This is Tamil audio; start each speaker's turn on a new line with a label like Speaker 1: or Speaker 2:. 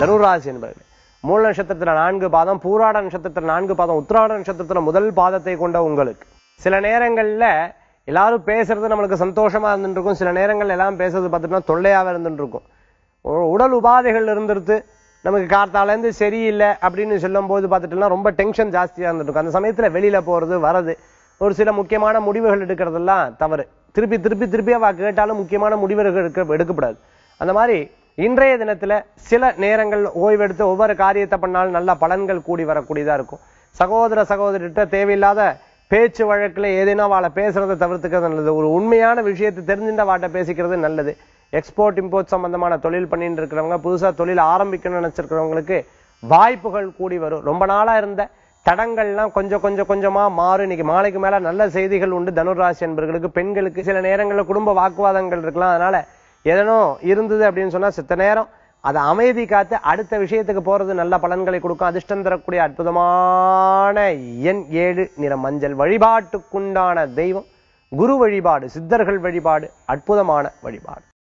Speaker 1: தனுராசி என்பவர்கள் மூல நட்சத்திரத்துல நான்கு பாதம் பூராட நட்சத்திரத்துல நான்கு பாதம் உத்திராட நட்சத்திரத்துல முதல் பாதத்தை கொண்ட உங்களுக்கு சில நேரங்கள்ல எல்லாரும் பேசுறது நம்மளுக்கு சந்தோஷமா இருந்துட்டு இருக்கும் சில நேரங்கள் எல்லாம் பேசுறது பார்த்துட்டோம்னா தொல்லையாக இருந்துட்டு இருக்கும் உ- உடல் உபாதைகள் இருந்துருத்து நமக்கு கார்த்தால இருந்து சரியில்லை அப்படின்னு சொல்லும் போது பார்த்துட்டோம்னா ரொம்ப டென்ஷன் ஜாஸ்தியா இருந்துட்டு இருக்கும் அந்த சமயத்துல வெளியில போறது வரது ஒரு சில முக்கியமான முடிவுகள் எடுக்கிறதெல்லாம் தவறு திருப்பி திருப்பி திருப்பி அவ கேட்டாலும் முக்கியமான முடிவுகள் எடுக்க எடுக்கப்படாது அந்த மாதிரி இன்றைய தினத்துல சில நேரங்கள் ஓய்வெடுத்து ஒவ்வொரு காரியத்தை பண்ணாலும் நல்ல பலன்கள் கூடி வரக்கூடியதா இருக்கும் சகோதர சகோதரிட்ட தேவையில்லாத பேச்சு வழக்குல ஏதேனும் அவளை பேசுறதை தவிர்த்துக்கிறது நல்லது ஒரு உண்மையான விஷயத்தை தெரிஞ்சுட்டு வாட்ட பேசிக்கிறது நல்லது எக்ஸ்போர்ட் இம்போர்ட் சம்பந்தமான தொழில் பண்ணிட்டு இருக்கிறவங்க புதுசா தொழில் ஆரம்பிக்கணும்னு நினைச்சிருக்கிறவங்களுக்கு வாய்ப்புகள் கூடி வரும் ரொம்ப நாளா இருந்த தடங்கள்லாம் கொஞ்சம் கொஞ்சம் கொஞ்சமா மாறும் இன்னைக்கு மாலைக்கு மேல நல்ல செய்திகள் உண்டு தனுராசி என்பவர்களுக்கு பெண்களுக்கு சில நேரங்கள்ல குடும்ப வாக்குவாதங்கள் இருக்கலாம் அதனால எதனோ இருந்தது அப்படின்னு சொன்னா சித்த நேரம் அதை அமைதி காத்து அடுத்த விஷயத்துக்கு போறது நல்ல பலன்களை கொடுக்கும் அதிர்ஷ்டம் தரக்கூடிய அற்புதமான எண் ஏழு நிற மஞ்சள் வழிபாட்டுக்குண்டான தெய்வம் குரு வழிபாடு சித்தர்கள் வழிபாடு அற்புதமான வழிபாடு